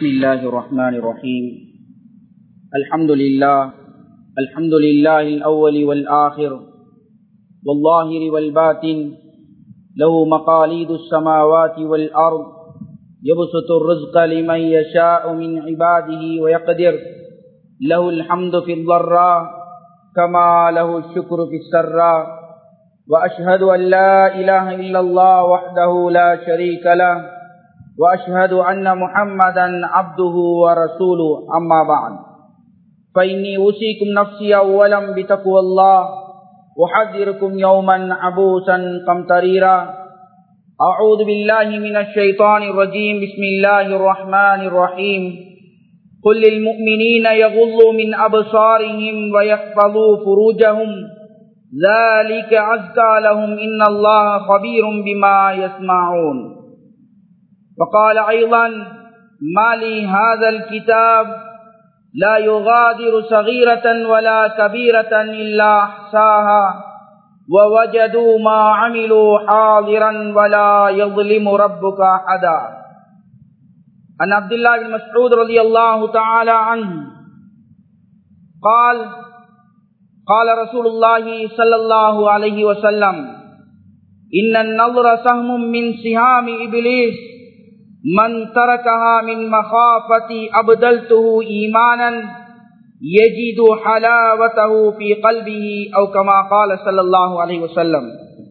بسم الله الرحمن الرحيم الحمد لله الحمد لله الأول والآخر والظاهر والباطن له مقاليد السماوات والأرض يبسط الرزق لمن يشاء من عباده ويقدر له الحمد في الضراء كما له الشكر في السراء وأشهد أن لا إله إلا الله وحده لا شريك له وأشهد أن محمدا عبده ورسوله أما بعد فإني أوصيكم نفسي أولا بتقوى الله أحذركم يوما عبوسا قمطريرا أعوذ بالله من الشيطان الرجيم بسم الله الرحمن الرحيم قل للمؤمنين يغضوا من أبصارهم ويحفظوا فروجهم ذلك أزكى لهم إن الله خبير بما يسمعون وقال أيضا ما لي هذا الكتاب لا يغادر صغيرة ولا كبيرة إلا أحساها ووجدوا ما عملوا حاضرا ولا يظلم ربك أحدا عن عبد الله بن مسعود رضي الله تعالى عنه قال قال رسول الله صلى الله عليه وسلم إن النظر سهم من سهام إبليس من تركها من مخافة أبدلته إيمانا يجد حلاوته في قلبه أو كما قال صلى الله عليه وسلم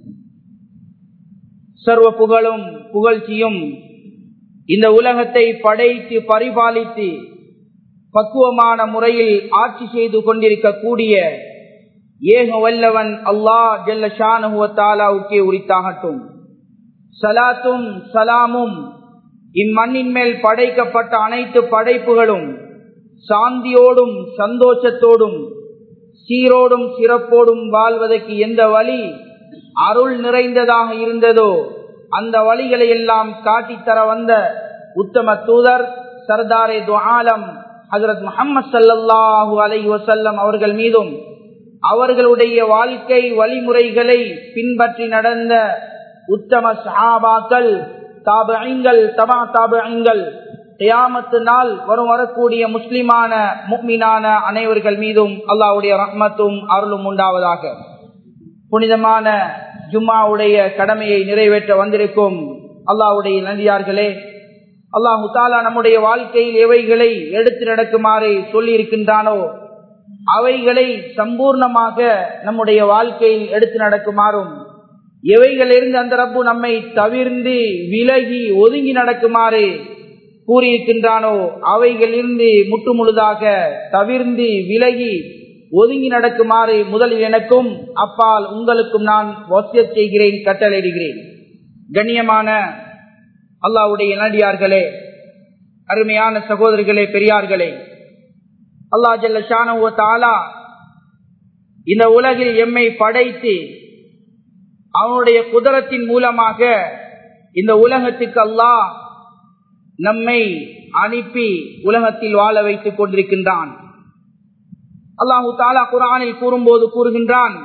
சர்வ புகழும் புகழ்ச்சியும் இந்த உலகத்தை படைத்து பரிபாலித்து பக்குவமான முறையில் ஆட்சி செய்து கொண்டிருக்கக்கூடிய ஏக வல்லவன் அல்லாஹ் ஜல்ல ஷானுவத்தாலாவுக்கே உரித்தாகட்டும் சலாத்தும் சலாமும் இம்மண்ணின் மேல் படைக்கப்பட்ட அனைத்து படைப்புகளும் சாந்தியோடும் சந்தோஷத்தோடும் சீரோடும் சிறப்போடும் வாழ்வதற்கு எந்த வழி அருள் நிறைந்ததாக இருந்ததோ அந்த வழிகளை எல்லாம் காட்டித்தர வந்த உத்தம தூதர் சர்தாரே துஆலம் ஹசரத் முகமது சல்லாஹூ அலை வசல்லம் அவர்கள் மீதும் அவர்களுடைய வாழ்க்கை வழிமுறைகளை பின்பற்றி நடந்த உத்தம சஹாபாக்கள் தாபங்கள் தபா தாபங்கள் தியாமத்து நாள் வரும் வரக்கூடிய முஸ்லிமான முக்மினான அனைவர்கள் மீதும் அல்லாவுடைய ரஹ்மத்தும் அருளும் உண்டாவதாக புனிதமான ஜும்மாவுடைய கடமையை நிறைவேற்ற வந்திருக்கும் அல்லாவுடைய நந்தியார்களே அல்லாஹு தாலா நம்முடைய வாழ்க்கையில் எவைகளை எடுத்து நடக்குமாறு சொல்லி இருக்கின்றானோ அவைகளை சம்பூர்ணமாக நம்முடைய வாழ்க்கையில் எடுத்து நடக்குமாறும் எவைகளிலிருந்து அந்த ரப்பு நம்மை தவிர்ந்து விலகி ஒதுங்கி நடக்குமாறு கூறியிருக்கின்றானோ அவைகளிலிருந்து முட்டு முழுதாக தவிர்ந்து விலகி ஒதுங்கி நடக்குமாறு முதலில் எனக்கும் அப்பால் உங்களுக்கும் நான் வசிய செய்கிறேன் கட்டளையிடுகிறேன் கண்ணியமான அல்லாவுடைய நடிகார்களே அருமையான சகோதரிகளே பெரியார்களே அல்லா ஜல்ல ஷானு தாலா இந்த உலகில் எம்மை படைத்து அவனுடைய குதிரத்தின் மூலமாக இந்த உலகத்துக்கு அல்லாஹ் நம்மை அனுப்பி உலகத்தில் வாழ வைத்துக் கொண்டிருக்கின்றான் அல்லாஹு தாலா குரானில் கூறும்போது கூறுகின்றான்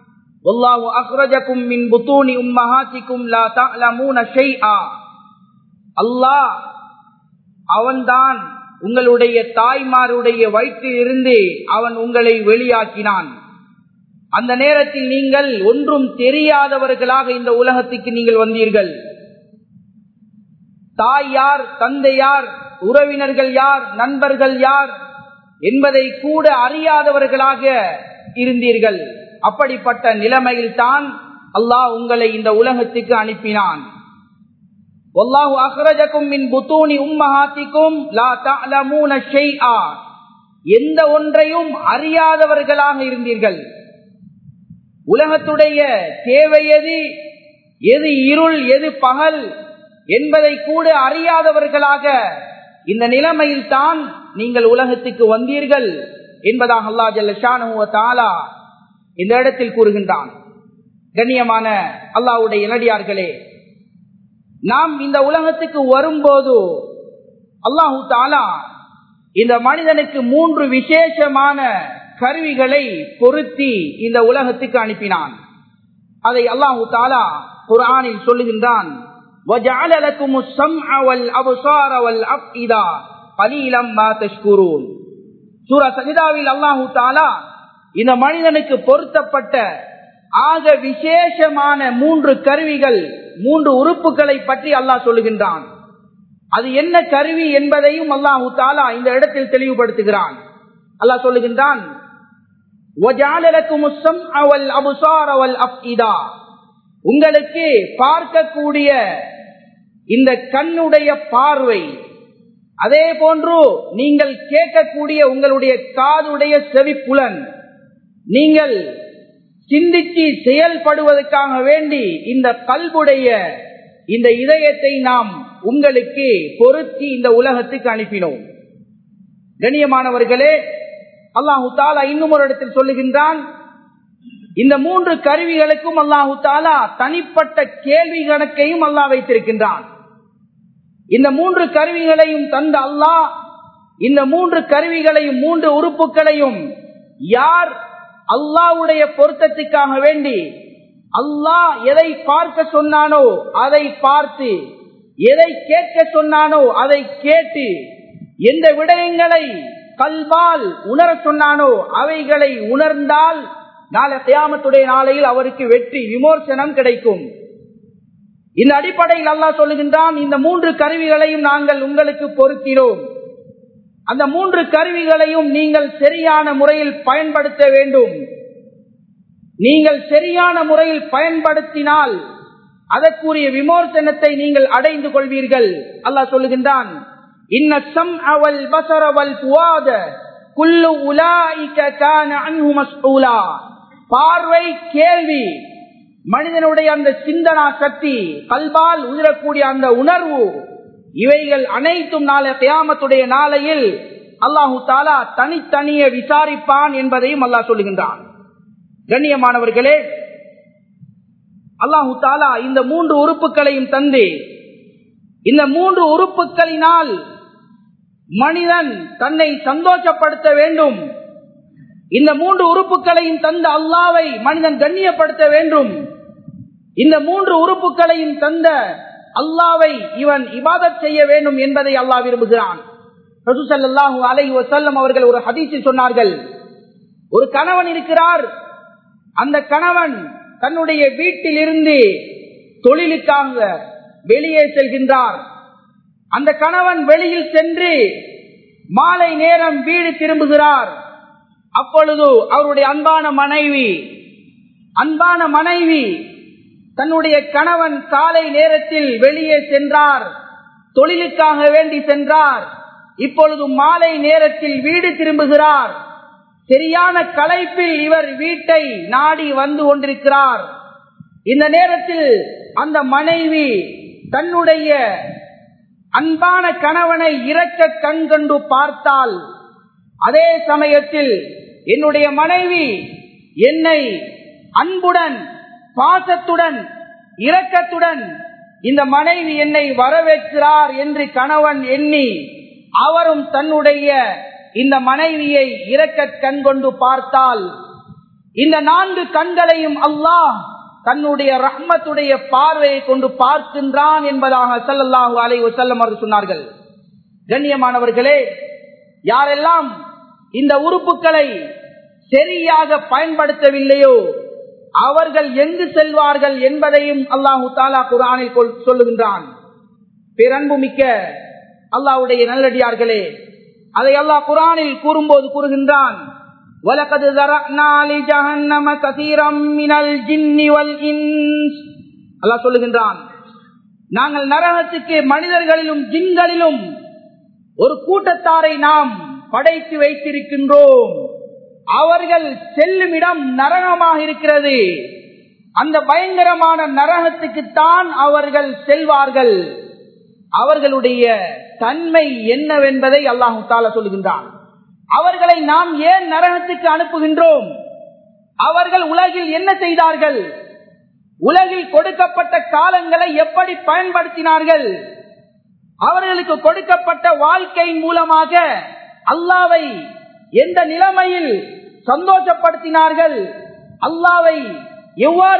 அல்லாஹ் அவன்தான் உங்களுடைய தாய்மாருடைய வயிற்றில் இருந்து அவன் உங்களை வெளியாக்கினான் அந்த நேரத்தில் நீங்கள் ஒன்றும் தெரியாதவர்களாக இந்த உலகத்துக்கு நீங்கள் வந்தீர்கள் தாய் யார் தந்தை யார் உறவினர்கள் யார் நண்பர்கள் யார் என்பதை கூட அறியாதவர்களாக இருந்தீர்கள் அப்படிப்பட்ட நிலைமையில் தான் அல்லாஹ் உங்களை இந்த உலகத்துக்கு அனுப்பினான் எந்த ஒன்றையும் அறியாதவர்களாக இருந்தீர்கள் உலகத்துடைய தேவை எது எது இருள் எது பகல் என்பதை கூட அறியாதவர்களாக இந்த நிலைமையில் தான் நீங்கள் உலகத்துக்கு வந்தீர்கள் என்பதாக அல்லா ஜல்ல தாலா இந்த இடத்தில் கூறுகின்றான் கண்ணியமான அல்லாவுடைய நடிகார்களே நாம் இந்த உலகத்துக்கு வரும்போது அல்லாஹு தாலா இந்த மனிதனுக்கு மூன்று விசேஷமான கருவிகளை பொருத்தி இந்த உலகத்துக்கு அனுப்பினான் அதை அல்லாஹு தாலா குரானில் சொல்லுகின்றான் وَجَعَلَ لَكُمُ السَّمْعَ وَالْأَبْصَارَ وَالْأَفْئِدَةَ பலீலம் மா தஷ்குரூன் சூரா சஜிதாவில் அல்லாஹு தாலா இந்த மனிதனுக்கு பொருத்தப்பட்ட ஆக விசேஷமான மூன்று கருவிகள் மூன்று உறுப்புகளை பற்றி அல்லாஹ் சொல்லுகின்றான் அது என்ன கருவி என்பதையும் அல்லாஹு தாலா இந்த இடத்தில் தெளிவுபடுத்துகிறான் அல்லாஹ் சொல்லுகின்றான் உங்களுக்கு பார்க்கக்கூடிய இந்த கண்ணுடைய பார்வை அதே போன்று நீங்கள் கேட்கக்கூடிய உங்களுடைய காதுடைய செவிப்புலன் நீங்கள் சிந்திச்சு செயல்படுவதற்காக வேண்டி இந்த கல்புடைய இந்த இதயத்தை நாம் உங்களுக்கு பொருத்தி இந்த உலகத்துக்கு அனுப்பினோம் கண்ணியமானவர்களே அல்லாஹு தாலா இன்னும் ஒரு இடத்தில் சொல்லுகின்றான் இந்த மூன்று கருவிகளுக்கும் அல்லாஹு தாலா தனிப்பட்ட கேள்வி கணக்கையும் அல்லாஹ் வைத்திருக்கின்றான் இந்த மூன்று கருவிகளையும் தந்த அல்லாஹ் இந்த மூன்று கருவிகளையும் மூன்று உறுப்புகளையும் யார் அல்லாவுடைய பொருத்தத்துக்காக வேண்டி அல்லாஹ் எதை பார்க்க சொன்னானோ அதை பார்த்து எதை கேட்க சொன்னானோ அதை கேட்டு எந்த விடயங்களை கல்வால் உணர சொன்னானோ அவைகளை உணர்ந்தால் நாளை தியாமத்துடைய நாளையில் அவருக்கு வெற்றி விமோசனம் கிடைக்கும் இந்த அடிப்படையில் அல்லாஹ் சொல்லுகின்றான் இந்த மூன்று கருவிகளையும் நாங்கள் உங்களுக்கு பொருத்தினோம் அந்த மூன்று கருவிகளையும் நீங்கள் சரியான முறையில் பயன்படுத்த வேண்டும் நீங்கள் சரியான முறையில் பயன்படுத்தினால் அதற்குரிய விமோசனத்தை நீங்கள் அடைந்து கொள்வீர்கள் அல்லாஹ் சொல்லுகின்றான் இன்னம் அவல் பசரவல் புவாத குல்லு உலாய்க்க கான அன்ஹு மஸ்ஊலா பார்வை கேள்வி மனிதனுடைய அந்த சிந்தனா சக்தி கல்பால் உதிரக்கூடிய அந்த உணர்வு இவைகள் அனைத்தும் நாளை கியாமத்துடைய நாளையில் அல்லாஹு தாலா தனித்தனிய விசாரிப்பான் என்பதையும் அல்லாஹ் சொல்லுகின்றான் கண்ணியமானவர்களே அல்லாஹு தாலா இந்த மூன்று உறுப்புகளையும் தந்து இந்த மூன்று உறுப்புகளினால் மனிதன் தன்னை சந்தோஷப்படுத்த வேண்டும் இந்த மூன்று உறுப்புகளையும் தந்த அல்லாவை மனிதன் கண்ணியப்படுத்த வேண்டும் இந்த மூன்று உறுப்புகளையும் தந்த அல்லாவை இவன் இபாதத் செய்ய வேண்டும் என்பதை அல்லாஹ் விரும்புகிறான் ரசூசல்லாஹூ அலை வசல்லம் அவர்கள் ஒரு ஹதீஸில் சொன்னார்கள் ஒரு கணவன் இருக்கிறார் அந்த கணவன் தன்னுடைய வீட்டில் இருந்து தொழிலுக்காக வெளியே செல்கின்றார் அந்த கணவன் வெளியில் சென்று மாலை நேரம் வீடு திரும்புகிறார் அப்பொழுது அவருடைய அன்பான மனைவி அன்பான மனைவி தன்னுடைய கணவன் காலை நேரத்தில் வெளியே சென்றார் தொழிலுக்காக வேண்டி சென்றார் இப்பொழுது மாலை நேரத்தில் வீடு திரும்புகிறார் சரியான களைப்பில் இவர் வீட்டை நாடி வந்து கொண்டிருக்கிறார் இந்த நேரத்தில் அந்த மனைவி தன்னுடைய அன்பான கணவனை இறக்க கண் கண்டு பார்த்தால் அதே சமயத்தில் என்னுடைய மனைவி என்னை அன்புடன் பாசத்துடன் இரக்கத்துடன் இந்த மனைவி என்னை வரவேற்கிறார் என்று கணவன் எண்ணி அவரும் தன்னுடைய இந்த மனைவியை இரக்க கண் கொண்டு பார்த்தால் இந்த நான்கு கண்களையும் அல்லாஹ் தன்னுடைய ரஹ்மத்துடைய பார்வையை கொண்டு பார்க்கின்றான் என்பதாக சல்லல்லாஹு அலை வசல்லம் அவர்கள் சொன்னார்கள் கண்ணியமானவர்களே யாரெல்லாம் இந்த உறுப்புகளை சரியாக பயன்படுத்தவில்லையோ அவர்கள் எங்கு செல்வார்கள் என்பதையும் அல்லாஹு தாலா குரானில் சொல்லுகின்றான் பேரன்பு மிக்க அல்லாவுடைய நல்லடியார்களே அதை அல்லாஹ் குரானில் கூறும்போது கூறுகின்றான் وَلَقَدْ ذَرَأْنَا لِجَهَنَّمَ كَثِيرًا مِنَ الْجِنِّ وَالْإِنسِ அல்லாஹ் சொல்லுகின்றான் நாங்கள் நரகத்துக்கு மனிதர்களிலும் ஜின்களிலும் ஒரு கூட்டத்தாரை நாம் படைத்து வைத்திருக்கின்றோம் அவர்கள் செல்லும் இடம் நரகமாக இருக்கிறது அந்த பயங்கரமான நரகத்துக்குத்தான் அவர்கள் செல்வார்கள் அவர்களுடைய தன்மை என்னவென்பதை அல்லாஹு தாலா சொல்லுகின்றான் அவர்களை நாம் ஏன் நரகத்துக்கு அனுப்புகின்றோம் அவர்கள் உலகில் என்ன செய்தார்கள் உலகில் கொடுக்கப்பட்ட காலங்களை எப்படி பயன்படுத்தினார்கள் அவர்களுக்கு கொடுக்கப்பட்ட வாழ்க்கையின் மூலமாக அல்லாவை எந்த நிலைமையில் சந்தோஷப்படுத்தினார்கள் அல்லாவை எவ்வாறு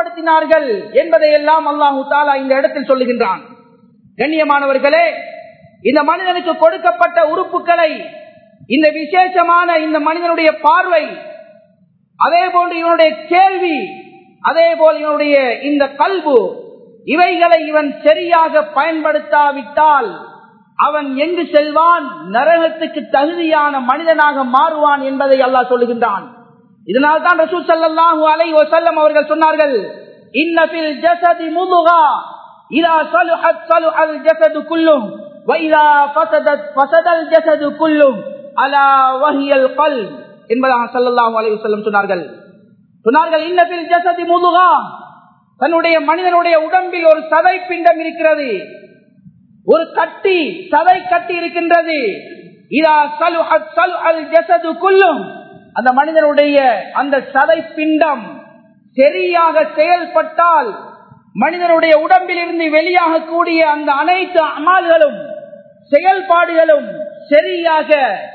கோபப்படுத்தினார்கள் என்பதை எல்லாம் அல்லாஹு தாலா இந்த இடத்தில் சொல்லுகின்றான் கண்ணியமானவர்களே இந்த மனிதனுக்கு கொடுக்கப்பட்ட உறுப்புகளை இந்த விசேஷமான இந்த மனிதனுடைய பார்வை அதே போன்று இவனுடைய கேள்வி அதே போல் இவனுடைய இந்த கல்பு இவைகளை இவன் சரியாக பயன்படுத்தாவிட்டால் அவன் எங்கு செல்வான் நரகத்துக்கு தகுதியான மனிதனாக மாறுவான் என்பதை அல்லாஹ் சொல்லுகின்றான் இதனால் தான் ரசூல் ஸல்லல்லாஹு அலைஹி வஸல்லம் அவர்கள் சொன்னார்கள் இன்னபில் ஜஸதி முதுகா இதா ஸலுஹத் ஸலுஹல் ஜஸது குல்லுஹ் வ இதா ஃபஸதத் ஃபஸதல் ஜஸது குல்லுஹ் அலா வஹியல் கல்ப் என்பதாக ஸல்லல்லாஹு அலைஹி வஸல்லம் சொன்னார்கள் சொன்னார்கள் இன்னபில் ஜஸதி முதுகா தன்னுடைய மனிதனுடைய உடம்பில் ஒரு சதை பிண்டம் இருக்கிறது ஒரு கட்டி சதை கட்டி இருக்கின்றது இதா ஸலுஹத் ஸலுஹல் ஜஸது குல்லுஹ் அந்த மனிதனுடைய அந்த சதை பிண்டம் சரியாக செயல்பட்டால் மனிதனுடைய உடம்பில் இருந்து வெளியாகக்கூடிய அந்த அனைத்து அமால்களும் செயல்பாடுகளும் சரியாக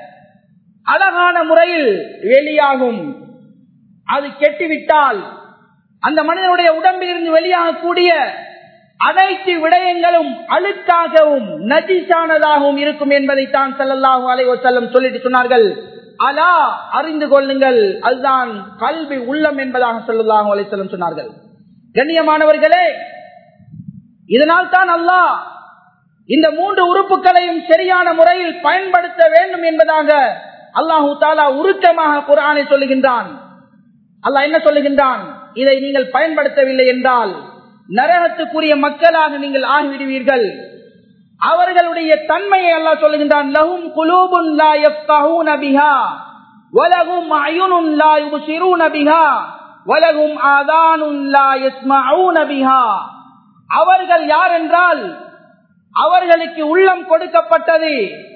அழகான முறையில் வெளியாகும் அது கெட்டுவிட்டால் அந்த மனிதனுடைய உடம்பில் இருந்து வெளியாகக்கூடிய அனைத்து விடயங்களும் அழுக்காகவும் நஜிசானதாகவும் இருக்கும் என்பதைத்தான் செல்லல்லாஹு அலைவசல்லம் சொல்லிட்டு சொன்னார்கள் அலா அறிந்து கொள்ளுங்கள் அதுதான் கல்வி உள்ளம் என்பதாக சொல்லலாம் அலைசல்லம் சொன்னார்கள் கண்ணியமானவர்களே இதனால் தான் அல்லாஹ் இந்த மூன்று உறுப்புகளையும் சரியான முறையில் பயன்படுத்த வேண்டும் என்பதாக அல்லாஹூ தாலா உருக்கமாக குரானை சொல்லுகின்றான் அல்லாஹ் என்ன சொல்லுகின்றான் இதை நீங்கள் பயன்படுத்தவில்லை என்றால் நரகத்துக்குரிய மக்களாக நீங்கள் ஆகிவிடுவீர்கள் அவர்களுடைய தன்மையை அல்லாஹ் சொல்லுகின்றான் லஹும் குலூபுன் லா யஃப்கஹூன பிஹா வலஹும் அயுனுன் லா யுப்சிரூன பிஹா வலஹும் ஆதானுன் லா யஸ்மஊன பிஹா அவர்கள் யார் என்றால் அவர்களுக்கு உள்ளம் கொடுக்கப்பட்டது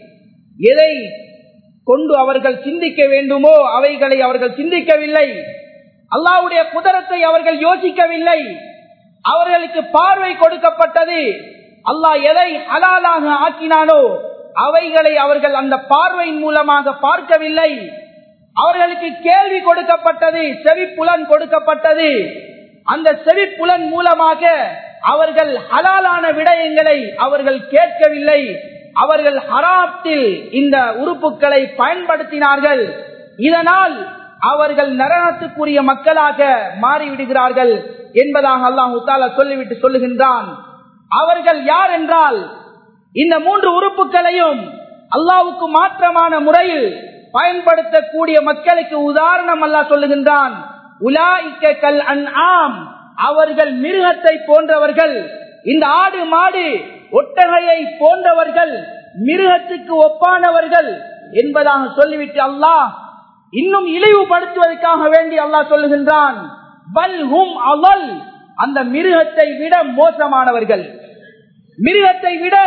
எதை கொண்டு அவர்கள் சிந்திக்க வேண்டுமோ அவைகளை அவர்கள் சிந்திக்கவில்லை அல்லாவுடைய குதரத்தை அவர்கள் யோசிக்கவில்லை அவர்களுக்கு பார்வை கொடுக்கப்பட்டது அல்லாஹ் எதை ஹலாலாக ஆக்கினானோ அவைகளை அவர்கள் அந்த பார்வையின் மூலமாக பார்க்கவில்லை அவர்களுக்கு கேள்வி கொடுக்கப்பட்டது செவிப்புலன் கொடுக்கப்பட்டது அந்த செவிப்புலன் மூலமாக அவர்கள் ஹலாலான விடயங்களை அவர்கள் கேட்கவில்லை அவர்கள் ஹராத்தில் இந்த உறுப்புகளை பயன்படுத்தினார்கள் இதனால் அவர்கள் நரகத்துக்குரிய மக்களாக மாறிவிடுகிறார்கள் என்பதாக அல்லாஹு தாலா சொல்லிவிட்டு சொல்லுகின்றான் அவர்கள் யார் என்றால் இந்த மூன்று உறுப்புகளையும் அல்லாவுக்கு மாற்றமான முறையில் பயன்படுத்தக்கூடிய மக்களுக்கு உதாரணம் அல்லாஹ் சொல்லுகின்றான் உலாய்க்க கல் அன் ஆம் அவர்கள் மிருகத்தை போன்றவர்கள் இந்த ஆடு மாடு ஒட்டகையை போன்றவர்கள் மிருகத்துக்கு ஒப்பானவர்கள் என்பதாக சொல்லிவிட்டு அல்லாஹ் இன்னும் இழிவுபடுத்துவதற்காக வேண்டி அல்லாஹ் சொல்லுகின்றான் பல் ஹும் அவல் அந்த மிருகத்தை விட மோசமானவர்கள் மிருகத்தை விட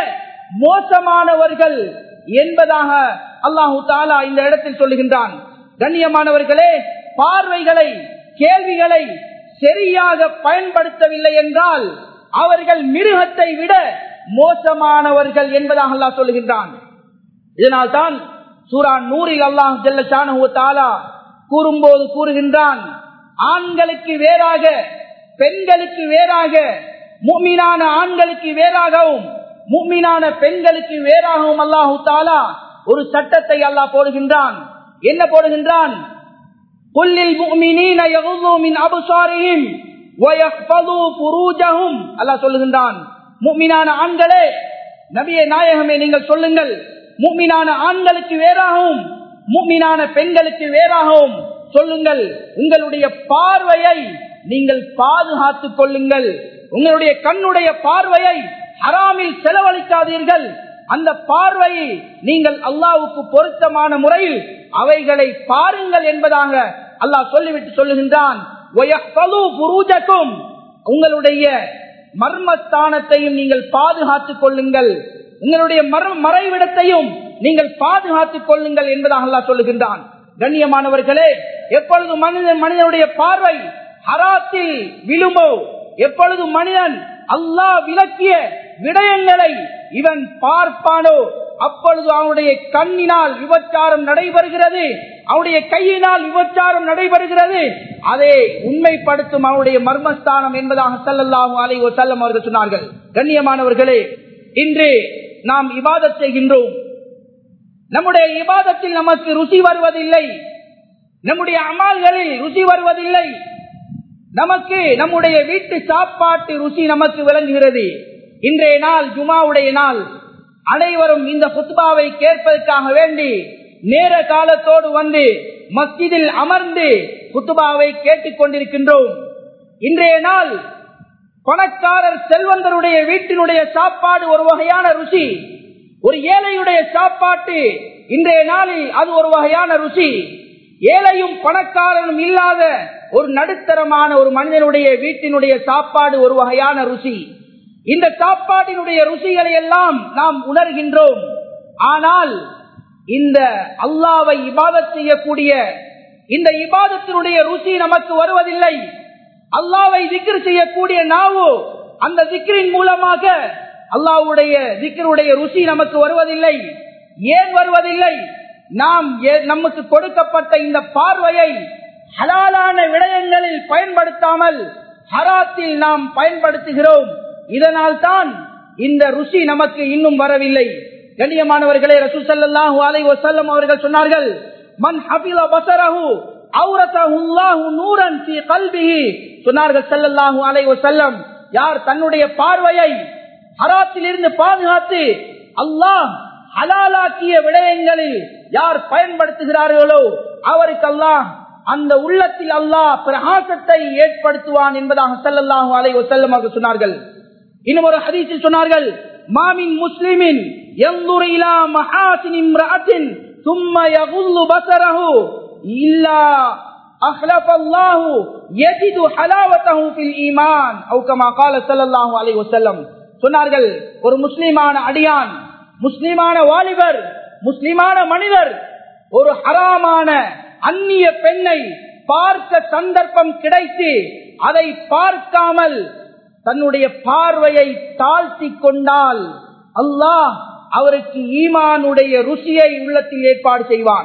மோசமானவர்கள் என்பதாக அல்லாஹு தாலா இந்த இடத்தில் சொல்லுகின்றான் கண்ணியமானவர்களே பார்வைகளை கேள்விகளை சரியாக பயன்படுத்தவில்லை என்றால் அவர்கள் மிருகத்தை விட மோசமானவர்கள் என்பதாக அல்லாஹ் சொல்லுகின்றான் இதனால் தான் சூரா நூறில் அல்லாஹ் ஜல்லஷானு தாலா கூறும்போது கூறுகின்றான் ஆண்களுக்கு வேறாக பெண்களுக்கு வேறாக முக்மீனான ஆண்களுக்கு வேறாகவும் முக்மீனான பெண்களுக்கு வேறாகவும் அல்லாஹு தாலா ஒரு சட்டத்தை அல்லாஹ் போடுகின்றான் என்ன போடுகின்றான் புல்லில் முக்மினீன யகுது மின் அபுசாரிஹிம் வயஹ்ஃபது ஃபுரூஜஹும் அல்லாஹ் சொல்லுகின்றான் முக்மினான ஆண்களே நபியே நாயகமே நீங்கள் சொல்லுங்கள் முக்மினான ஆண்களுக்கு வேறாகவும் முக்மினான பெண்களுக்கு வேறாகவும் சொல்லுங்கள் உங்களுடைய பார்வையை நீங்கள் பாதுகாத்துக் கொள்ளுங்கள் உங்களுடைய கண்ணுடைய பார்வையை ஹராமில் செலவழிக்காதீர்கள் அந்த பார்வையை நீங்கள் அல்லாவுக்கு பொருத்தமான முறையில் அவைகளை பாருங்கள் என்பதாக அல்லாஹ் சொல்லிவிட்டு சொல்லுகின்றான் உங்களுடைய மர்மஸ்தானத்தையும் நீங்கள் பாதுகாத்துக் கொள்ளுங்கள் உங்களுடைய மறைவிடத்தையும் நீங்கள் பாதுகாத்துக் கொள்ளுங்கள் என்பதாக அல்லாஹ் சொல்லுகின்றான் கண்ணியமானவர்களே எப்பொழுது மனிதன் மனிதனுடைய பார்வை ஹராத்தில் விழுமோ எப்பொழுது மனிதன் அல்லாஹ் விளக்கிய விடயங்களை இவன் பார்ப்பானோ அப்பொழுது அவனுடைய கண்ணினால் விபச்சாரம் நடைபெறுகிறது அவனுடைய கையினால் விபச்சாரம் நடைபெறுகிறது அதை உண்மைப்படுத்தும் அவனுடைய மர்மஸ்தானம் என்பதாக சல்லல்லாஹு அலை செல்லம் அவர்கள் சொன்னார்கள் கண்ணியமானவர்களே இன்று நாம் இபாதத் செய்கின்றோம் நம்முடைய இபாதத்தில் நமக்கு ருசி வருவதில்லை நம்முடைய அமால்களில் ருசி வருவதில்லை நமக்கு நம்முடைய வீட்டு சாப்பாட்டு ருசி நமக்கு விளங்குகிறது இன்றைய நாள் ஜுமாவுடைய நாள் அனைவரும் இந்த புத்பாவை கேட்பதற்காக வேண்டி நேர காலத்தோடு வந்து மஸ்ஜிதில் அமர்ந்து குத்துபாவை கேட்டுக் கொண்டிருக்கின்றோம் இன்றைய நாள் பணக்காரர் செல்வந்தருடைய வீட்டினுடைய சாப்பாடு ஒரு வகையான ருசி ஒரு ஏழையுடைய சாப்பாட்டு இன்றைய நாளில் அது ஒரு வகையான ருசி ஏழையும் பணக்காரனும் இல்லாத ஒரு நடுத்தரமான ஒரு மனிதனுடைய வீட்டினுடைய சாப்பாடு ஒரு வகையான ருசி இந்த சாப்பாட்டினுடைய ருசிகளை எல்லாம் நாம் உணர்கின்றோம் ஆனால் இந்த அல்லாவை இபாதத் செய்யக்கூடிய இந்த இபாதத்தினுடைய ருசி நமக்கு வருவதில்லை அல்லாவை திக்ர் செய்யக்கூடிய நாவு அந்த திக்ரின் மூலமாக அல்லாவுடைய திக்ருடைய ருசி நமக்கு வருவதில்லை ஏன் வருவதில்லை நாம் நமக்கு கொடுக்கப்பட்ட இந்த பார்வையை ஹலாலான விடயங்களில் பயன்படுத்தாமல் ஹராத்தில் நாம் பயன்படுத்துகிறோம் இதனால் தான் இந்த ருசி நமக்கு இன்னும் வரவில்லை கண்ணியமானவர்களே ரசூ சல்லாஹூ அலை வசல்லம் அவர்கள் சொன்னார்கள் மன் ஹபில பசரஹு சொன்னார்கள் செல்லல்லாஹூ அலை வசல்லம் யார் தன்னுடைய பார்வையை ஹராத்தில் இருந்து பாதுகாத்து அல்லாஹ் ஹலாலாக்கிய விடயங்களில் யார் பயன்படுத்துகிறார்களோ அவருக்கு அல்லாஹ் அந்த உள்ளத்தில் அல்லாஹ் பிரகாசத்தை ஏற்படுத்துவான் என்பதாக செல்லல்லாஹூ அலை வசல்லம் அவர்கள் சொன்னார்கள் இன்னும் ஒரு ஹதீஸில் சொன்னார்கள் மாமின் முஸ்லிமின் ينظر إلى محاسن امرأة ثم يغض بصره إلا أخلف الله يجد حلاوته في الإيمان أو كما قال صلى الله عليه وسلم சொன்னார்கள் ஒரு முஸ்லிமான அடியான் முஸ்லிமான வாலிபர் முஸ்லிமான மனிதர் ஒரு ஹராமான அந்நிய பெண்ணை பார்க்க சந்தர்ப்பம் கிடைத்து அதை பார்க்காமல் தன்னுடைய பார்வையை தாழ்த்தி கொண்டால் அல்லாஹ் அவருக்கு ஈமானுடைய ருசியை உள்ளத்தில் ஏற்பாடு செய்வான்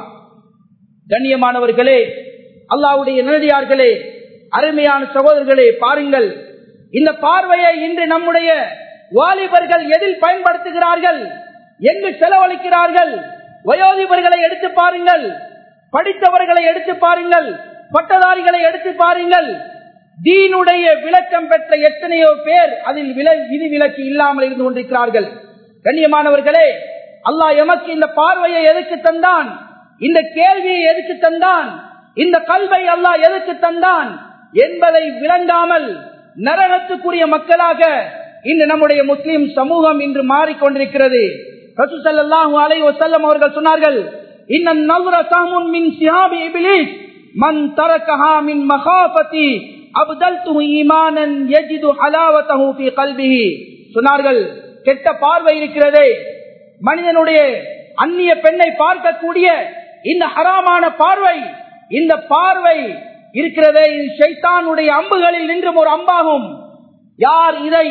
கண்ணியமானவர்களே அல்லாவுடைய நிலடியார்களே அருமையான சகோதரர்களே பாருங்கள் இந்த பார்வையை இன்று நம்முடைய வாலிபர்கள் எதில் பயன்படுத்துகிறார்கள் எங்கு செலவழிக்கிறார்கள் வயோதிபர்களை எடுத்து பாருங்கள் படித்தவர்களை எடுத்து பாருங்கள் பட்டதாரிகளை எடுத்து பாருங்கள் தீனுடைய விளக்கம் பெற்ற எத்தனையோ பேர் அதில் விதி விலக்கு இல்லாமல் இருந்து கொண்டிருக்கிறார்கள் கண்ணியமானவர்களே அல்லாஹ் எமக்கு இந்த பார்வையை எதுக்கு தந்தான் இந்த கேள்வியை எதுக்கு தந்தான் இந்த கல்வை அல்லாஹ் எதுக்கு தந்தான் என்பதை விளங்காமல் நரகத்துக்குரிய மக்களாக இன்று நம்முடைய முஸ்லிம் சமூகம் இன்று மாறிக்கொண்டிருக்கிறது ரசூசல்லாஹு அலை வசல்லம் அவர்கள் சொன்னார்கள் இன்னும் நல்ற சாமுன் மின் சிஹாபி இபிலிஸ் மன் தரக்கஹா மின் மகாபதி அப்தல்துஹு ஈமானன் யஜிது ஹலாவதஹு ஃபீ கல்பிஹி சொன்னார்கள் கெட்ட பார்வை இருக்கிறதே மனிதனுடைய அந்நிய பெண்ணை பார்க்கக்கூடிய இந்த ஹராமான பார்வை இந்த பார்வை இருக்கிறதே இது ஷைத்தானுடைய அம்புகளில் நின்றும் ஒரு அம்பாகும் யார் இதை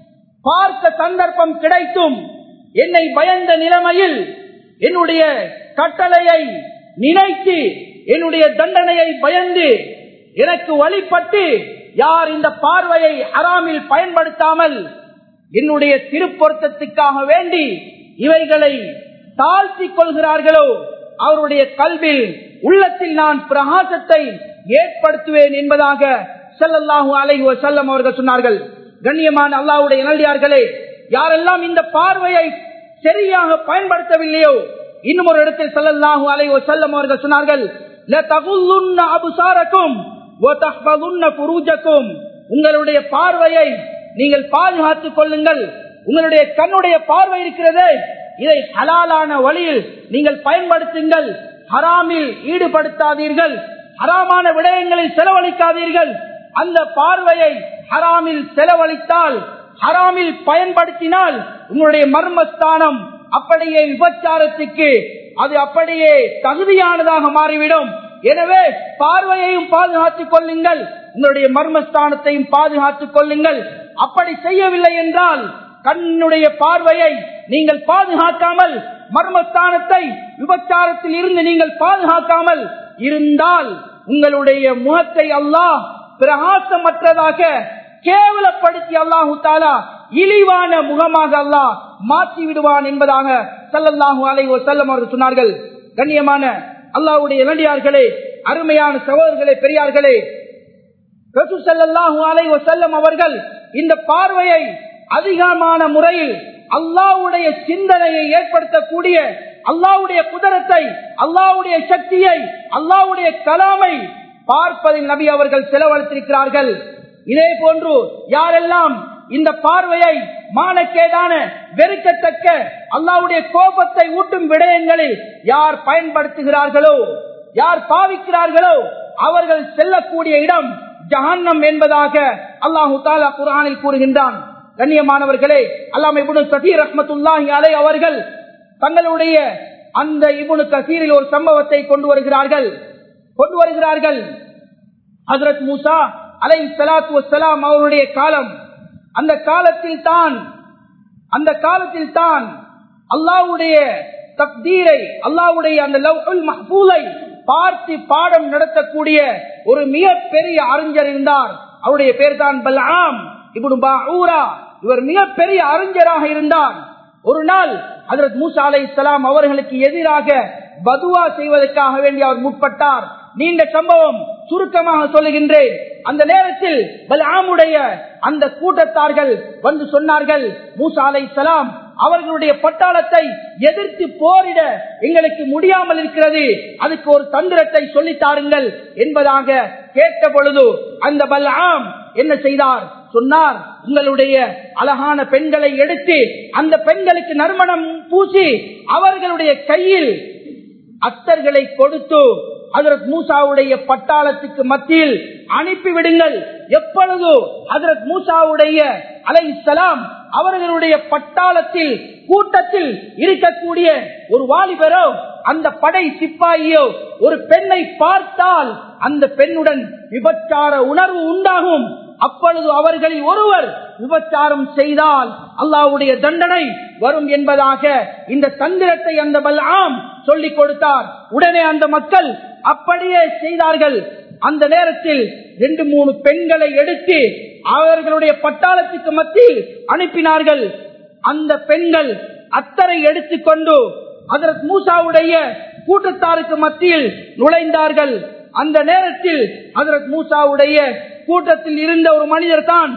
பார்க்க சந்தர்ப்பம் கிடைத்தும் என்னை பயந்த நிலைமையில் என்னுடைய கட்டளையை நினைத்து என்னுடைய தண்டனையை பயந்து எனக்கு வழிபட்டு யார் இந்த பார்வையை ஹராமில் பயன்படுத்தாமல் என்னுடைய திருப்பொருத்தத்துக்காக வேண்டி இவைகளை தாழ்த்தி கொள்கிறார்களோ அவருடைய கல்வில் உள்ளத்தில் நான் பிரகாசத்தை ஏற்படுத்துவேன் என்பதாக செல்லல்லாஹு அலைஹி செல்லம் அவர்கள் சொன்னார்கள் கண்ணியமான அல்லாவுடைய நல்லியார்களே யாரெல்லாம் இந்த பார்வையை சரியாக பயன்படுத்தவில்லையோ இன்னும் ஒரு இடத்தில் செல்லல்லாஹு அலைஹி செல்லம் அவர்கள் சொன்னார்கள் அபுசாரக்கும் உங்களுடைய பார்வையை நீங்கள் பாதுகாத்துக் கொள்ளுங்கள் உங்களுடைய கண்ணுடைய பார்வை இருக்கிறது இதை ஹலாலான வழியில் நீங்கள் பயன்படுத்துங்கள் ஹராமில் ஈடுபடுத்தாதீர்கள் ஹராமான விடயங்களில் செலவழிக்காதீர்கள் அந்த பார்வையை ஹராமில் செலவழித்தால் ஹராமில் பயன்படுத்தினால் உங்களுடைய மர்மஸ்தானம் அப்படியே விபச்சாரத்துக்கு அது அப்படியே தகுதியானதாக மாறிவிடும் எனவே பார்வையையும் பாதுகாத்துக் கொள்ளுங்கள் உங்களுடைய மர்மஸ்தானத்தையும் பாதுகாத்துக் கொள்ளுங்கள் அப்படி செய்யவில்லை என்றால் கண்ணுடைய பார்வையை நீங்கள் பாதுகாக்காமல் மர்மஸ்தானத்தை விபச்சாரத்தில் இருந்து நீங்கள் பாதுகாக்காமல் இருந்தால் உங்களுடைய முகத்தை அல்லாஹ் பிரகாசமற்றதாக கேவலப்படுத்தி அல்லாஹு தாலா இழிவான முகமாக அல்லாஹ் மாற்றி விடுவான் என்பதாக சல்லல்லாஹு அலைஹி வஸல்லம் அவர்கள் சொன்னார்கள் கண்ணியமான அல்லாஹ்வுடைய இளண்டியார்களே அருமையான சகோதரர்களே பெரியார்களே ரசூல் ஸல்லல்லாஹு அலைஹி வஸல்லம் அவர்கள் இந்த பார்வையை அதிகமான முறையில் அல்லாஹ்வுடைய சிந்தனையை ஏற்படுத்தக்கூடிய அல்லாஹ்வுடைய குதிரத்தை அல்லாஹ்வுடைய சக்தியை அல்லாஹ்வுடைய கலாமை பார்ப்பதில் நபி அவர்கள் செலவழித்திருக்கிறார்கள் இதே போன்று யாரெல்லாம் இந்த பார்வையை மானக்கேடான வெறுக்கத்தக்க அல்லாஹ்வுடைய கோபத்தை ஊட்டும் விடயங்களில் யார் பயன்படுத்துகிறார்களோ யார் பாவிக்கிறார்களோ அவர்கள் செல்லக்கூடிய இடம் ஜஹன்னம் என்பதாக அல்லாஹு தாலா குரானில் கூறுகின்றான் கண்ணியமானவர்களே அல்லாம இபுனு கசீர் ரஹ்மத்துல்லாஹி அலை அவர்கள் தங்களுடைய அந்த இபுனு கசீரில் ஒரு சம்பவத்தை கொண்டு வருகிறார்கள் கொண்டு வருகிறார்கள் ஹசரத் மூசா அலை சலாத்து வசலாம் அவருடைய காலம் அந்த காலத்தில் தான் அந்த காலத்தில் தான் அல்லாவுடைய தக்தீரை அல்லாவுடைய அந்த லவ்ஹுல் மஹ்பூலை பார்த்து பாடம் நடத்தக்கூடிய ஒரு மிகப்பெரிய அறிஞர் இருந்தார் அவருடைய பேர் தான் பல்ஆம் இப்னு பாஊரா இவர் மிகப்பெரிய அறிஞராக இருந்தார் ஒரு நாள் ஹஜரத் மூசா அலை இஸ்லாம் அவர்களுக்கு எதிராக பதுவா செய்வதற்காக வேண்டி அவர் முற்பட்டார் நீண்ட சம்பவம் சுருக்கமாக சொல்லுகின்றேன் அந்த நேரத்தில் பல்ஆமுடைய அந்த கூட்டத்தார்கள் வந்து சொன்னார்கள் மூசா அலை இஸ்லாம் அவர்களுடைய பட்டாளத்தை எதிர்த்து போரிட எங்களுக்கு முடியாமல் இருக்கிறது அதுக்கு ஒரு தந்திரத்தை சொல்லித் தாருங்கள் என்பதாக கேட்ட பொழுது அந்த பல்ஆம் என்ன செய்தார் சொன்னார் உங்களுடைய அழகான பெண்களை எடுத்து அந்த பெண்களுக்கு நறுமணம் பூசி அவர்களுடைய கையில் அத்தர்களை கொடுத்து ஹதரத் மூசாவுடைய பட்டாளத்துக்கு மத்தியில் அனுப்பிவிடுங்கள் எப்பொழுது ஹதரத் மூசாவுடைய அலை சலாம் அவர்களுடைய பட்டாளத்தில் கூட்டத்தில் இருக்கக்கூடிய ஒரு வாலிபரோ அந்த படை சிப்பாயியோ ஒரு பெண்ணை பார்த்தால் அந்த பெண்ணுடன் விபச்சார உணர்வு உண்டாகும் அப்பொழுது அவர்களில் ஒருவர் விபச்சாரம் செய்தால் அல்லாவுடைய தண்டனை வரும் என்பதாக இந்த தந்திரத்தை அந்த பல்ஆம் சொல்லிக் கொடுத்தார் உடனே அந்த மக்கள் அப்படியே செய்தார்கள் அந்த நேரத்தில் ரெண்டு மூணு பெண்களை எடுத்து அவர்களுடைய பட்டாளத்துக்கு மத்தியில் அனுப்பினார்கள் அந்த பெண்கள் அத்தரை எடுத்துக்கொண்டு அதற்கு மூசாவுடைய கூட்டத்தாருக்கு மத்தியில் நுழைந்தார்கள் அந்த நேரத்தில் அதற்கு மூசாவுடைய கூட்டத்தில் இருந்த ஒரு மனிதர் தான்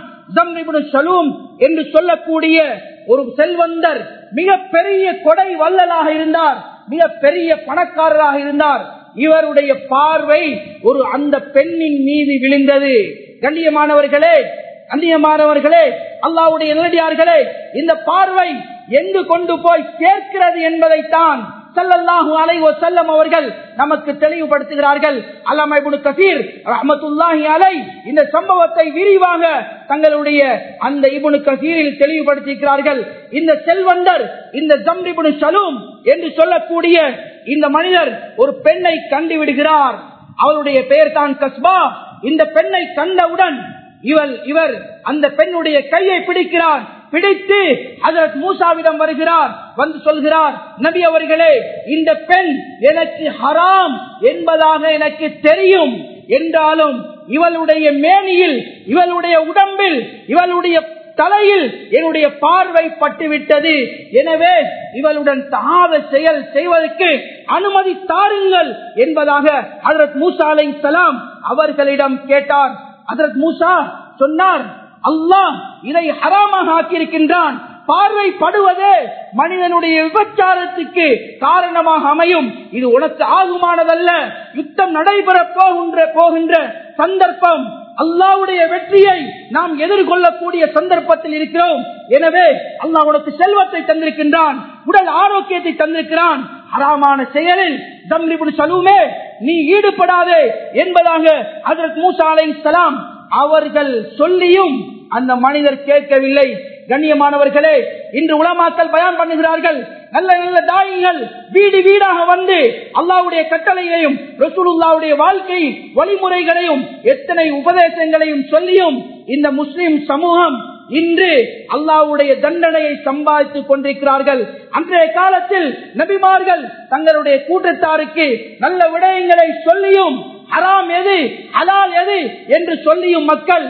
சலூம் என்று சொல்லக்கூடிய ஒரு செல்வந்தர் மிக பெரிய கொடை வல்லலாக இருந்தார் மிக பெரிய பணக்காரராக இருந்தார் இவருடைய பார்வை ஒரு அந்த பெண்ணின் மீது விழுந்தது கண்ணியமானவர்களே கண்ணியமானவர்களே அல்லாவுடைய நேரடியார்களே இந்த பார்வை எங்கு கொண்டு போய் சேர்க்கிறது என்பதைத்தான் சல்லல்லாஹு அலைஹி வஸல்லம் அவர்கள் நமக்கு தெளிவுபடுத்துகிறார்கள் அல்லாம இப்னு கசீர் ரஹ்மத்துல்லாஹி அலை இந்த சம்பவத்தை விரிவாக தங்களுடைய அந்த இப்னு கசீரில் தெளிவுபடுத்தியிருக்கிறார்கள் இந்த செல்வந்தர் இந்த ஜம்ர் இப்னு சலூம் என்று சொல்லக்கூடிய இந்த மனிதர் ஒரு பெண்ணை கண்டு விடுகிறார் அவருடைய பெயர் தான் கஸ்பா இந்த பெண்ணை கண்டவுடன் இவர் இவர் அந்த பெண்ணுடைய கையை பிடிக்கிறார் பிடித்து அதற்கு மூசாவிடம் வருகிறார் வந்து சொல்கிறார் நபி அவர்களே இந்த பெண் எனக்கு ஹராம் என்பதாக எனக்கு தெரியும் என்றாலும் இவளுடைய மேனியில் இவளுடைய உடம்பில் இவளுடைய தலையில் என்னுடைய பார்வை பட்டுவிட்டது எனவே இவளுடன் தாவ செயல் செய்வதற்கு அனுமதி தாருங்கள் என்பதாக அதரத் மூசா அலை சலாம் அவர்களிடம் கேட்டார் அதரத் மூசா சொன்னார் அல்லாஹ் இதை ஹராமாக ஆக்கியிருக்கின்றான் பார்வைப்படுவதே மனிதனுடைய விபச்சாரத்துக்கு காரணமாக அமையும் இது உனக்கு ஆகுமானதல்ல யுத்தம் நடைபெற போகின்ற போகின்ற சந்தர்ப்பம் அல்லாவுடைய வெற்றியை நாம் எதிர்கொள்ளக்கூடிய சந்தர்ப்பத்தில் இருக்கிறோம் எனவே அல்லாஹ் உனக்கு செல்வத்தை தந்திருக்கின்றான் உடல் ஆரோக்கியத்தை தந்திருக்கிறான் ஹராமான செயலில் ஜம்ரிபுல் சலூமே நீ ஈடுபடாதே என்பதாக அதற்கு மூசா அலை சலாம் அவர்கள் சொல்லியும் அந்த மனிதர் கேட்கவில்லை கண்ணியமானவர்களே இன்று உலமாக்கல் பயான் பண்ணுகிறார்கள் நல்ல நல்ல தாயிகள் வீடு வீடாக வந்து அல்லாவுடைய கட்டளையையும் ரசூலுல்லாவுடைய வாழ்க்கை வழிமுறைகளையும் எத்தனை உபதேசங்களையும் சொல்லியும் இந்த முஸ்லிம் சமூகம் இன்று அல்லாவுடைய தண்டனையை சம்பாதித்துக் கொண்டிருக்கிறார்கள் அன்றைய காலத்தில் நபிமார்கள் தங்களுடைய கூட்டத்தாருக்கு நல்ல விடயங்களை சொல்லியும் ஹராம் எது ஹலால் எது என்று சொல்லியும் மக்கள்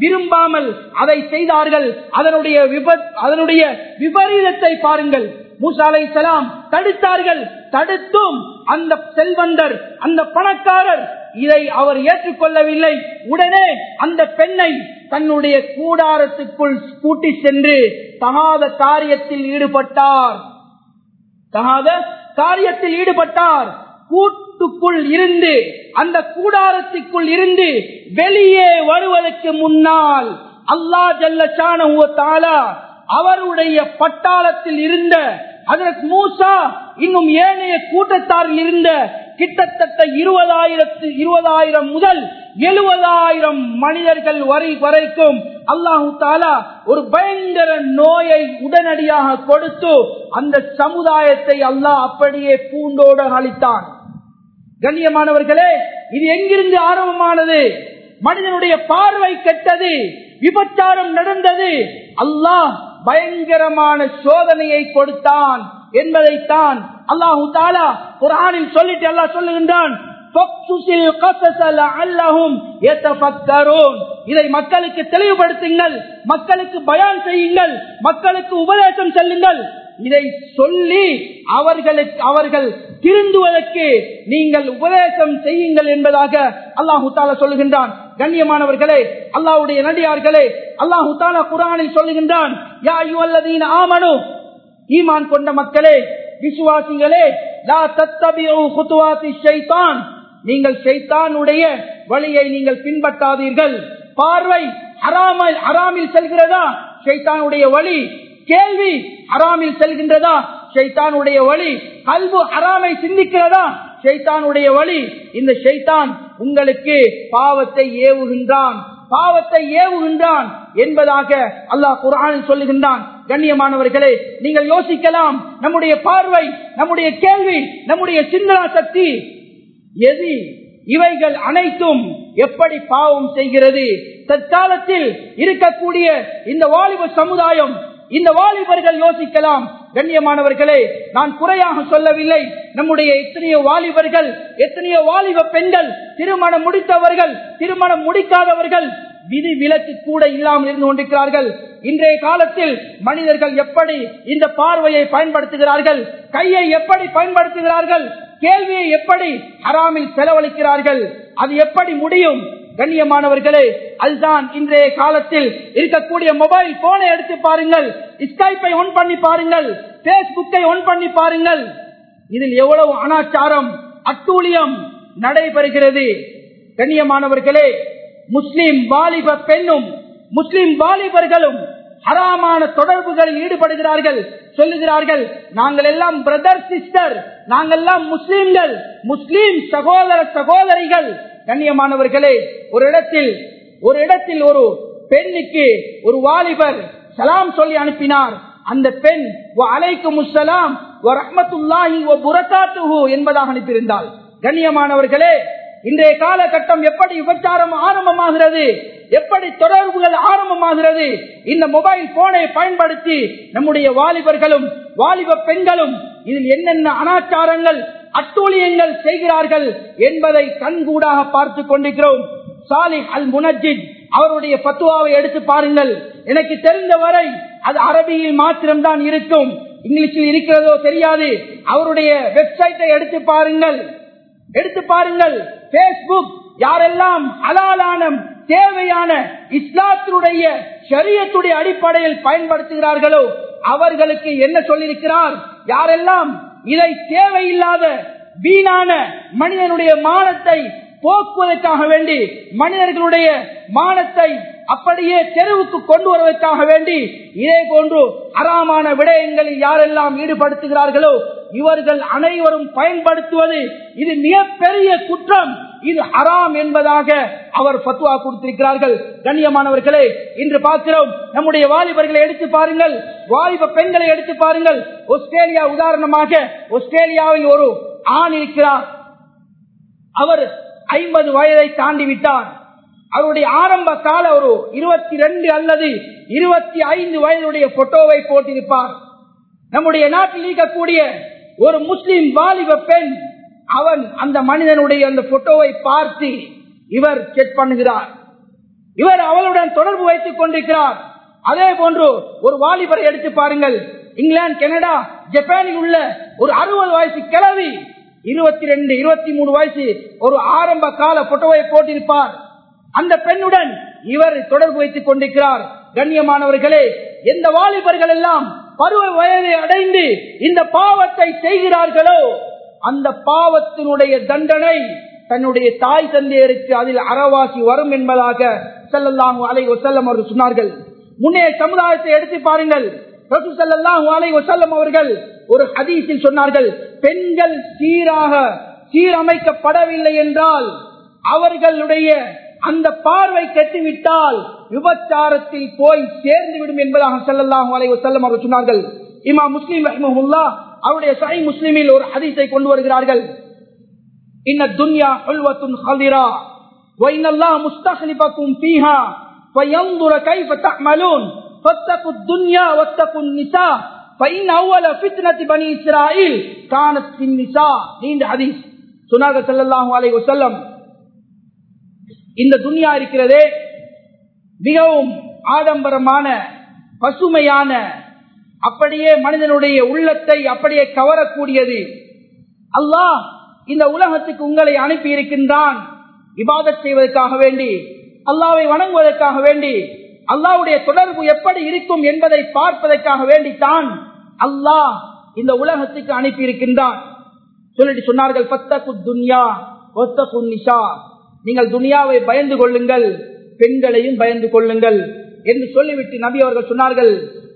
விரும்பாமல் அதை செய்தார்கள் அதனுடைய விபத் அதனுடைய விபரீதத்தை பாருங்கள் மூசா அலை சலாம் தடுத்தார்கள் தடுத்தும் அந்த செல்வந்தர் அந்த பணக்காரர் இதை அவர் ஏற்றுக்கொள்ளவில்லை உடனே அந்த பெண்ணை தன்னுடைய கூடாரத்துக்குள் கூட்டி சென்று தகாத காரியத்தில் ஈடுபட்டார் தகாத காரியத்தில் ஈடுபட்டார் கூட்டுக்குள் இருந்து அந்த கூடாரத்துக்குள் இருந்து வெளியே வருவதற்கு முன்னால் அல்லா ஜல்ல தாலா அவருடைய பட்டாளத்தில் இருந்த அதற்கு மூசா இன்னும் ஏனைய கூட்டத்தாரில் இருந்த கிட்டத்தட்ட இருபதாயிரத்து இருபதாயிரம் முதல் எழுபதாயிரம் மனிதர்கள் வரை வரைக்கும் அல்லாஹு தாலா ஒரு பயங்கர நோயை உடனடியாக கொடுத்து அந்த சமுதாயத்தை அல்லாஹ் அப்படியே பூண்டோடு அளித்தான் கண்ணியமானவர்களே இது எங்கிருந்து ஆரம்பமானது மனிதனுடைய பார்வை கெட்டது விபச்சாரம் நடந்தது அல்லாஹ் பயங்கரமான சோதனையை கொடுத்தான் என்பதைத்தான் அல்லாஹு தாலா குரானில் சொல்லிட்டு அல்லாஹ் சொல்லுகின்றான் இதை மக்களுக்கு தெளிவுபடுத்துங்கள் மக்களுக்கு பயான் செய்யுங்கள் மக்களுக்கு உபதேசம் செல்லுங்கள் இதை சொல்லி அவர்களுக்கு அவர்கள் திருந்துவதற்கு நீங்கள் உபதேசம் செய்யுங்கள் என்பதாக அல்லாஹு தாலா சொல்லுகின்றான் கண்ணியமானவர்களே அல்லாஹுடைய நடிகார்களே அல்லாஹு தாலா குரானில் சொல்லுகின்றான் யா யுவல்லதீன் ஆமனு ஈமான் கொண்ட மக்களே விசுவாசிகளே லா தத்தபியு குத்துவாத்தி ஷைத்தான் நீங்கள் ஷைத்தானுடைய வழியை நீங்கள் பின்பற்றாதீர்கள் பார்வை அறாமல் அறாமில் செல்கிறதா ஷைத்தானுடைய வழி கேள்வி அறாமில் செல்கின்றதா ஷைத்தானுடைய வழி கல்வு அறாமை சிந்திக்கிறதா ஷைத்தானுடைய வழி இந்த ஷைத்தான் உங்களுக்கு பாவத்தை ஏவுகின்றான் பாவத்தை ஏவுகின்றான் என்பதாக அல்லாஹ் குரானில் சொல்லுகின்றான் கண்ணியமானவர்களே நீங்கள் யோசிக்கலாம் நம்முடைய பார்வை நம்முடைய கேள்வி நம்முடைய சிந்தனா சக்தி எது இவைகள் அனைத்தும் எப்படி பாவம் செய்கிறது தற்காலத்தில் இருக்கக்கூடிய இந்த வாலிப சமுதாயம் இந்த வாலிபர்கள் யோசிக்கலாம் கண்ணியமானவர்களே நான் குறையாக சொல்லவில்லை நம்முடைய எத்தனையோ வாலிபர்கள் எத்தனையோ வாலிப பெண்கள் திருமணம் முடித்தவர்கள் திருமணம் முடிக்காதவர்கள் விதி விலக்கு கூட இல்லாமல் இருந்து கொண்டிருக்கிறார்கள் இன்றைய காலத்தில் மனிதர்கள் எப்படி இந்த பார்வையை பயன்படுத்துகிறார்கள் கையை எப்படி பயன்படுத்துகிறார்கள் கேள்வியை எப்படி ஹராமில் செலவழிக்கிறார்கள் அது எப்படி முடியும் கண்ணியமானவர்களே அதுதான் இன்றைய காலத்தில் இருக்கக்கூடிய மொபைல் போனை எடுத்து பாருங்கள் ஸ்கைப்பை ஒன் பண்ணி பாருங்கள் பேஸ்புக்கை ஒன் பண்ணி பாருங்கள் இதில் எவ்வளவு அனாச்சாரம் அட்டூழியம் நடைபெறுகிறது கண்ணியமானவர்களே முஸ்லிம் வாலிப பெண்ணும் முஸ்லிம் வாலிபர்களும் ஹராமான தொடர்புகளில் ஈடுபடுகிறார்கள் சொல்லுகிறார்கள் நாங்கள் எல்லாம் பிரதர் சிஸ்டர் நாங்கள் எல்லாம் முஸ்லிம்கள் முஸ்லிம் சகோதர சகோதரிகள் கண்ணியமானவர்களே ஒரு இடத்தில் ஒரு இடத்தில் ஒரு பெண்ணுக்கு ஒரு வாலிபர் சலாம் சொல்லி அனுப்பினார் அந்த பெண் அலைக்கும் முஸ்லாம் என்பதாக அனுப்பியிருந்தாள் கண்ணியமானவர்களே இன்றைய காலகட்டம் எப்படி விபச்சாரம் ஆரம்பமாகிறது எப்படி தொடர்புகள் ஆரம்பமாகிறது இந்த மொபைல் போனை பயன்படுத்தி நம்முடைய வாலிபர்களும் வாலிப பெண்களும் இதில் என்னென்ன அனாச்சாரங்கள் அட்டூழியங்கள் செய்கிறார்கள் என்பதை கண்கூடாக பார்த்து கொண்டிருக்கிறோம் சாலிஹ் அல் முனஜித் அவருடைய பத்துவாவை எடுத்து பாருங்கள் எனக்கு தெரிந்தவரை அது அரபியில் மாத்திரம்தான் இருக்கும் இங்கிலீஷில் இருக்கிறதோ தெரியாது அவருடைய வெப்சைட்டை எடுத்து பாருங்கள் எடுத்து பாருங்கள் பேஸ்புக் யாரெல்லாம் அலாலான தேவையான இஸ்லாத்தினுடைய சரியத்துடைய அடிப்படையில் பயன்படுத்துகிறார்களோ அவர்களுக்கு என்ன சொல்லியிருக்கிறார் யாரெல்லாம் இதை தேவையில்லாத வீணான மனிதனுடைய மானத்தை போக்குவதற்காக வேண்டி மனிதர்களுடைய மானத்தை அப்படியே தெருவுக்கு கொண்டு வருவதற்காக வேண்டி இதே போன்று அறாமான விடயங்களில் யாரெல்லாம் ஈடுபடுத்துகிறார்களோ இவர்கள் அனைவரும் பயன்படுத்துவது இது மிகப்பெரிய குற்றம் இது ஹராம் என்பதாக அவர் பத்துவா கொடுத்திருக்கிறார்கள் கண்ணியமானவர்களே இன்று பார்க்கிறோம் நம்முடைய வாலிபர்களை எடுத்து பாருங்கள் வாலிப பெண்களை எடுத்து பாருங்கள் ஆஸ்திரேலியா உதாரணமாக ஆஸ்திரேலியாவில் ஒரு ஆண் இருக்கிறார் அவர் ஐம்பது வயதை தாண்டி விட்டார் அவருடைய ஆரம்ப கால ஒரு இருபத்தி ரெண்டு அல்லது இருபத்தி ஐந்து வயதுடைய போட்டோவை போட்டிருப்பார் நம்முடைய நாட்டில் இருக்கக்கூடிய ஒரு முஸ்லிம் வாலிப பெண் அவன் அந்த மனிதனுடைய அந்த போட்டோவை பார்த்து இவர் செக் பண்ணுகிறார் இவர் அவளுடன் தொடர்பு வைத்துக் கொண்டிருக்கிறார் அதே போன்று ஒரு வாலிபரை எடுத்து பாருங்கள் இங்கிலாந்து கனடா ஜப்பானில் உள்ள ஒரு அறுபது வயசு கிழவி இருபத்தி ரெண்டு இருபத்தி மூணு வயசு ஒரு ஆரம்ப கால போட்டோவை போட்டிருப்பார் அந்த பெண்ணுடன் இவர் தொடர்பு வைத்துக் கொண்டிருக்கிறார் கண்ணியமானவர்களே எந்த வாலிபர்கள் எல்லாம் பருவ வயதை அடைந்து இந்த பாவத்தை செய்கிறார்களோ அந்த பாவத்தினுடைய தண்டனை தன்னுடைய தாய் தந்தையருக்கு அதில் அறவாசி வரும் என்பதாக செல்லல்லாஹு அலை வசல்லம் அவர்கள் சொன்னார்கள் முன்னே சமுதாயத்தை எடுத்து பாருங்கள் ரசூசல்லாஹு அலை வசல்லம் அவர்கள் ஒரு ஹதீஸில் சொன்னார்கள் பெண்கள் சீராக சீரமைக்கப்படவில்லை என்றால் அவர்களுடைய அந்த பார்வை கெட்டுவிட்டால் விபச்சாரத்தில் போய் சேர்ந்து விடும் என்பதாக செல்லல்லாஹு அலை வசல்லம் அவர்கள் சொன்னார்கள் இமா முஸ்லீம் ரஹ்மஹுல்லா அவருடைய சை முஸ்லிமில் ஒரு ஹதீஸை கொண்டு வருகிறார்கள் இன்ன துன்யா ஹுல்வத்துன் ஹலிரா وإن الله مستخلفكم فيها فينظر كيف تعملون فاتقوا الدنيا واتقوا النساء فإن أول فتنة بني إسرائيل كانت في النساء நீண்ட ஹதீஸ் சொன்னார்கள் ஸல்லல்லாஹு அலைஹி வஸல்லம் இந்த துன்யா இருக்கிறதே மிகவும் ஆடம்பரமான பசுமையான அப்படியே மனிதனுடைய உள்ளத்தை அப்படியே கவரக்கூடியது அல்லாஹ் இந்த உலகத்துக்கு உங்களை அனுப்பி இருக்கின்றான் இபாதத் செய்வதற்காக வேண்டி அல்லாவை வணங்குவதற்காக வேண்டி அல்லாவுடைய தொடர்பு எப்படி இருக்கும் என்பதை பார்ப்பதற்காக வேண்டித்தான் அல்லாஹ் இந்த உலகத்துக்கு அனுப்பி இருக்கின்றான் சொல்லிட்டு சொன்னார்கள் பத்தகு துன்யா ஒத்தகு நிஷா நீங்கள் துனியாவை பயந்து கொள்ளுங்கள் பெண்களையும் பயந்து கொள்ளுங்கள் என்று சொல்லிவிட்டு நபி அவர்கள் சொன்னார்கள்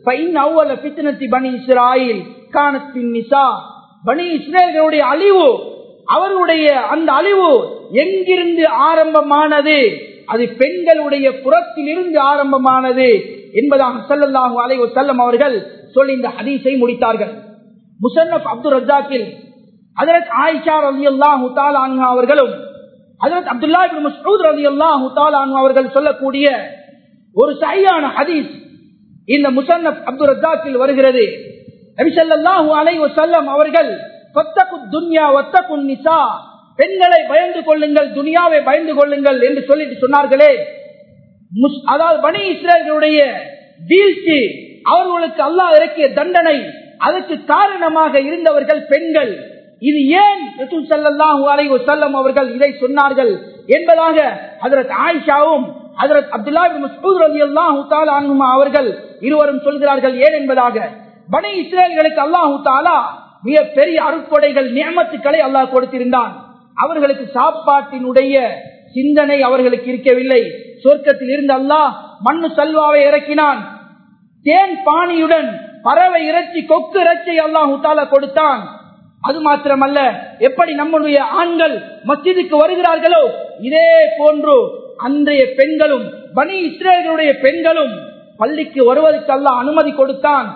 பனி இஸ்ராயில் காணத்தின் நிசா பனி இஸ்ரேல்களுடைய அழிவு அவர்களுடைய அந்த அழிவு எங்கிருந்து ஆரம்பமானது அது பெண்களுடைய புறத்தில் இருந்து ஆரம்பமானது என்பதாக செல்லல்லாஹு அலைவு செல்லம் அவர்கள் சொல்லி இந்த ஹதீஸை முடித்தார்கள் முசன்னப் அப்துல் ரஜாக்கில் அதரத் ஆயிஷா ரவி அல்லாஹு தாலான்ஹா அவர்களும் அதரத் அப்துல்லா மசூத் ரவி அல்லாஹு தாலான்ஹா அவர்கள் சொல்லக்கூடிய ஒரு சரியான ஹதீஸ் இந்த முசன்னப் அப்துல் ரஜாக்கில் வருகிறது நபிசல்லாஹு அலைவு செல்லம் அவர்கள் துன்யா ஒத்தகு நிசா பெண்களை பயந்து கொள்ளுங்கள் துனியாவை பயந்து கொள்ளுங்கள் என்று சொல்லிட்டு சொன்னார்களே அதாவது பனி இஸ்ரேலுடைய வீழ்ச்சி அவர்களுக்கு அல்லாஹ் இறக்கிய தண்டனை அதற்கு காரணமாக இருந்தவர்கள் பெண்கள் இது ஏன் செல்லம் அவர்கள் இதை சொன்னார்கள் என்பதாக அதற்கு ஆயிஷாவும் அதற்கு அப்துல்லா மசூத் ரவி அல்லாஹு அவர்கள் இருவரும் சொல்கிறார்கள் ஏன் என்பதாக பனி இஸ்ரேல்களுக்கு அல்லாஹு தாலா மிக பெரிய அருட்கொடைகள் நியமத்துக்களை அல்லாஹ் கொடுத்திருந்தான் அவர்களுக்கு சாப்பாட்டினுடைய சிந்தனை அவர்களுக்கு இருக்கவில்லை சொர்க்கத்தில் இருந்து அல்லாஹ் மண்ணு சல்வாவை இறக்கினான் தேன் பாணியுடன் பறவை இறைச்சி கொக்கு இறைச்சி அல்லாஹு தாலா கொடுத்தான் அது மாத்திரமல்ல எப்படி நம்முடைய ஆண்கள் மஸ்ஜிதுக்கு வருகிறார்களோ இதே போன்று அன்றைய பெண்களும் பனி இஸ்ரேலுடைய பெண்களும் பள்ளிக்கு வருவதற்கு அல்ல அனுமதி கொடுத்தான்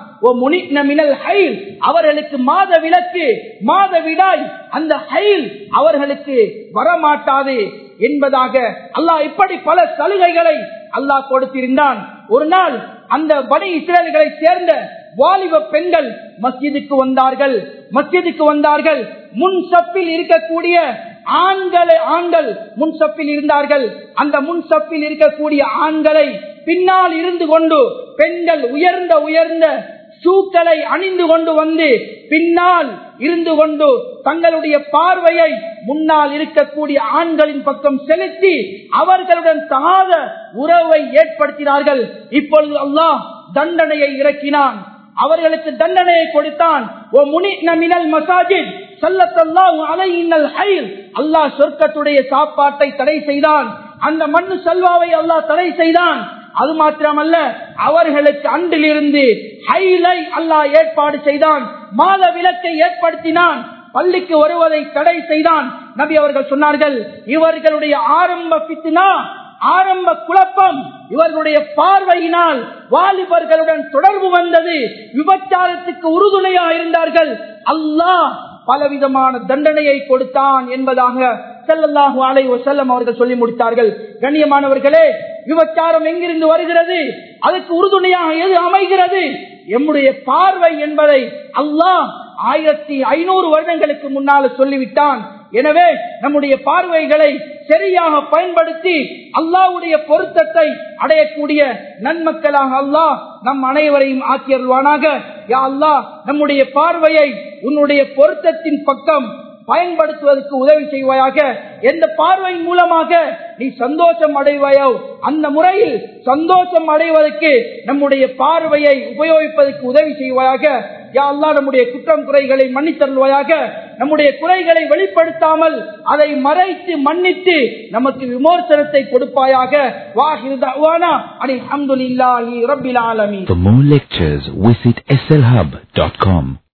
அவர்களுக்கு மாத விலக்கு மாத விடாய் அந்த ஹைல் அவர்களுக்கு வரமாட்டாது என்பதாக அல்லாஹ் இப்படி பல சலுகைகளை அல்லாஹ் கொடுத்திருந்தான் ஒரு நாள் அந்த பனி இஸ்ரேல்களை சேர்ந்த வாலிப பெண்கள் மஸ்ஜிதுக்கு வந்தார்கள் மஸ்ஜிதுக்கு வந்தார்கள் முன் சப்பில் இருக்கக்கூடிய ஆண்களை ஆண்கள் முன் சப்பில் இருந்தார்கள் அந்த முன் சப்பில் இருக்கக்கூடிய ஆண்களை பின்னால் இருந்து கொண்டு பெண்கள் உயர்ந்த உயர்ந்த ஷூக்களை அணிந்து கொண்டு வந்து பின்னால் இருந்து கொண்டு தங்களுடைய பார்வையை முன்னால் இருக்கக்கூடிய ஆண்களின் பக்கம் செலுத்தி அவர்களுடன் தகாத உறவை ஏற்படுத்தினார்கள் இப்பொழுது அல்லாஹ் தண்டனையை இறக்கினான் அவர்களுக்கு தண்டனையை கொடுத்தான் அல்லாஹ் சொர்க்கத்துடைய சாப்பாட்டை தடை செய்தான் அந்த மண்ணு செல்வாவை அல்லாஹ் தடை செய்தான் அது மாத்திரமல்ல அவர்களுக்கு அன்றிலிருந்து ஹைலை அல்லாஹ் ஏற்பாடு செய்தான் மாத விலக்கை ஏற்படுத்தினான் பள்ளிக்கு வருவதை தடை செய்தான் நபி அவர்கள் சொன்னார்கள் இவர்களுடைய ஆரம்ப பித்துனா ஆரம்ப குழப்பம் இவர்களுடைய பார்வையினால் வாலிபர்களுடன் தொடர்பு வந்தது விபச்சாரத்துக்கு உறுதுணையா இருந்தார்கள் அல்லாஹ் பலவிதமான தண்டனையை கொடுத்தான் என்பதாக செல்லல்லாஹு அலை செல்லம் அவர்கள் சொல்லி முடித்தார்கள் கண்ணியமானவர்களே விபச்சாரம் எங்கிருந்து வருகிறது அதுக்கு உறுதுணையாக எது அமைகிறது எம்முடைய பார்வை என்பதை அல்லாஹ் ஆயிரத்தி ஐநூறு வருடங்களுக்கு முன்னால் சொல்லிவிட்டான் எனவே நம்முடைய பார்வைகளை சரியாக பயன்படுத்தி அல்லாஹ்வுடைய பொருத்தத்தை அடையக்கூடிய நன்மக்களாக அல்லாஹ் நம் அனைவரையும் ஆக்கியருள்வானாக யா அல்லாஹ் நம்முடைய பார்வையை உன்னுடைய பொருத்தத்தின் பக்கம் பயன்படுத்துவதற்கு உதவி செய்வாயாக எந்த பார்வை மூலமாக நீ சந்தோஷம் அடைவாயோ அந்த முறையில் சந்தோஷம் அடைவதற்கு நம்முடைய பார்வையை உபயோகிப்பதற்கு உதவி செய்வாயாக யா அல்லாஹ் நம்முடைய குற்றம் குறைகளை மன்னித்தருள்வாயாக நம்முடைய குறைகளை வெளிப்படுத்தாமல் அதை மறைத்து மன்னித்து நமக்கு விமோசனத்தை கொடுப்பாயாக வாஹிர் தஅவானா அனில் ஹம்துலில்லாஹி ரப்பில் ஆலமீன் For more lectures, visit slhub.com.